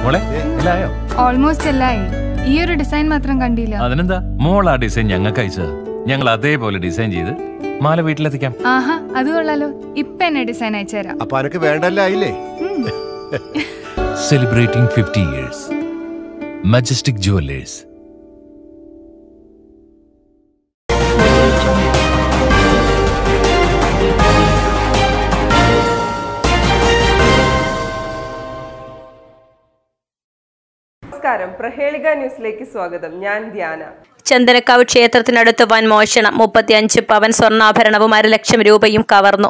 മോളെ എല്ലായോ ഓൾമോസ്റ്റ് എല്ലായി ഈ ഒരു ഡിസൈൻ മാത്രം കണ്ടില്ല അതിനെന്താ മോൾ ആ ഡിസൈൻ ഞങ്ങൾക്ക് അയച്ചത് ഞങ്ങൾ അതേപോലെ ഡിസൈൻ ചെയ്ത് മാല വീട്ടിലെത്തിക്കാം ആഹാ അത് കൊള്ളാലോ ഇപ്പൊ എന്നെ ഡിസൈൻ അയച്ചുതരാം അപ്പൊ അനക്ക് വേണ്ടല്ല ആയില്ലേ ഉം. Celebrating fifty years Majestic Jewellers നമസ്കാരം പ്രഹേളിക ന്യൂസിലേക്ക് സ്വാഗതം ഞാൻ ധ്യാന ചന്ദനക്കാവ് ക്ഷേത്രത്തിനടുത്ത് വൻ മോഷണം മുപ്പത്തിയഞ്ച് പവൻ സ്വർണ്ണാഭരണവും അരലക്ഷം രൂപയും കവർന്നു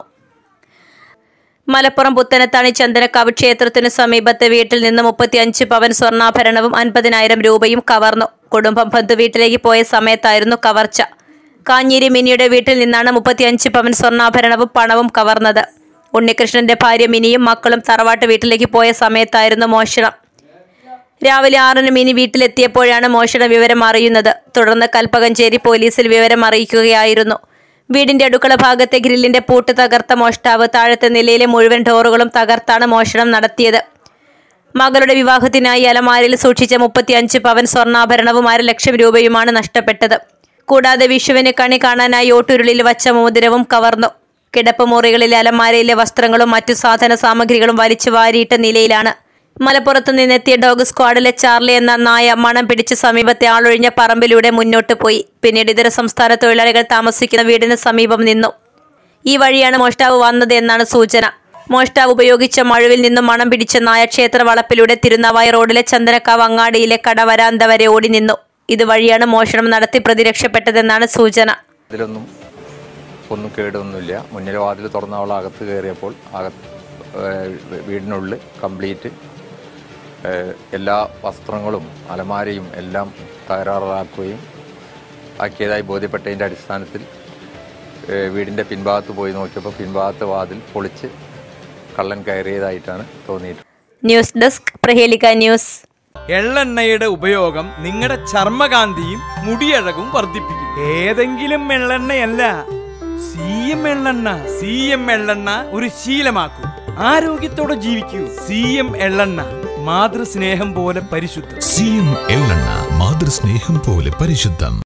മലപ്പുറം പുത്തനത്താണി ചന്ദനക്കാവ് ക്ഷേത്രത്തിനു സമീപത്തെ വീട്ടിൽ നിന്ന് മുപ്പത്തിയഞ്ച് പവൻ സ്വർണ്ണാഭരണവും അൻപതിനായിരം രൂപയും കവർന്നു കുടുംബം ബന്ധുവീട്ടിലേക്ക് പോയ സമയത്തായിരുന്നു കവർച്ച കാഞ്ഞിരി മിനിയുടെ വീട്ടിൽ നിന്നാണ് മുപ്പത്തിയഞ്ച് പവൻ സ്വർണ്ണാഭരണവും പണവും കവർന്നത് ഉണ്ണികൃഷ്ണന്റെ ഭാര്യ മിനിയും മക്കളും തറവാട്ട് വീട്ടിലേക്ക് പോയ സമയത്തായിരുന്നു മോഷണം രാവിലെ ആറിന് മിനി വീട്ടിലെത്തിയപ്പോഴാണ് മോഷണ വിവരം അറിയുന്നത് തുടർന്ന് കൽപ്പകഞ്ചേരി പോലീസിൽ വിവരം അറിയിക്കുകയായിരുന്നു വീടിന്റെ അടുക്കള ഭാഗത്തെ ഗ്രില്ലിന്റെ പൂട്ട് തകർത്ത മോഷ്ടാവ് താഴത്തെ നിലയിലെ മുഴുവൻ ഡോറുകളും തകർത്താണ് മോഷണം നടത്തിയത് മകളുടെ വിവാഹത്തിനായി അലമാരിൽ സൂക്ഷിച്ച മുപ്പത്തിയഞ്ച് പവൻ സ്വർണ്ണാഭരണവും അര ലക്ഷം രൂപയുമാണ് നഷ്ടപ്പെട്ടത് കൂടാതെ വിഷുവിന് കണി കാണാനായി ഓട്ടുരുളിൽ വച്ച മോതിരവും കവർന്നു കിടപ്പ് മുറികളിലെ അലമാരയിലെ വസ്ത്രങ്ങളും മറ്റു സാധന സാമഗ്രികളും വലിച്ചു വാരിയിട്ട നിലയിലാണ് മലപ്പുറത്ത് നിന്നെത്തിയ ഡോഗ് സ്ക്വാഡിലെ ചാർലി എന്ന നായ മണം പിടിച്ച് സമീപത്തെ ആളൊഴിഞ്ഞ പറമ്പിലൂടെ മുന്നോട്ട് പോയി പിന്നീട് ഇതര സംസ്ഥാന തൊഴിലാളികൾ താമസിക്കുന്ന വീടിന് സമീപം നിന്നു ഈ വഴിയാണ് മോഷ്ടാവ് വന്നത് എന്നാണ് സൂചന മോഷ്ടാവ് ഉപയോഗിച്ച മഴുവിൽ നിന്നും മണം പിടിച്ച നായ ക്ഷേത്ര വളപ്പിലൂടെ തിരുനാവായ റോഡിലെ ചന്ദനക്കാവ് അങ്ങാടിയിലെ കടവരാന്ത വരെ ഓടി നിന്നു ഇതുവഴിയാണ് മോഷണം നടത്തി പ്രതി രക്ഷപ്പെട്ടതെന്നാണ് സൂചന ഇതിലൊന്നും ഒന്നും കേടൊന്നുമില്ല മുന്നിലെ വാതിൽ തുറന്ന അവൾ അകത്ത് കയറിയപ്പോൾ അകത്ത് ഏഹ് വീടിനുള്ളിൽ കംപ്ലീറ്റ് ഏഹ് എല്ലാ വസ്ത്രങ്ങളും അലമാരയും എല്ലാം തകരാറാക്കുകയും ആക്കിയതായി ബോധ്യപ്പെട്ടതിൻ്റെ അടിസ്ഥാനത്തിൽ ഏഹ് വീടിൻ്റെ പിൻഭാഗത്ത് പോയി നോക്കിയപ്പോൾ പിൻഭാഗത്തെ വാതിൽ പൊളിച്ച് കള്ളൻ കയറിയതായിട്ടാണ് തോന്നിയിട്ടുള്ളത് ന്യൂസ് ഡെസ്ക് പ്രഹേലിക ന്യൂസ് എള്ളെണ്ണയുടെ ഉപയോഗം നിങ്ങളുടെ ചർമ്മകാന്തിയും മുടിയഴകും വർദ്ധിപ്പിക്കും ഏതെങ്കിലും എള്ളെണ്ണയല്ല സി എം എള്ളെണ്ണ സി എം എള്ളെണ്ണ ഒരു ശീലമാക്കൂ ആരോഗ്യത്തോടെ ജീവിക്കൂ സി എം എള്ളെണ്ണ മാതൃസ്നേഹം പോലെ പരിശുദ്ധം സി എം എള്ളെണ്ണ മാതൃസ്നേഹം പോലെ പരിശുദ്ധം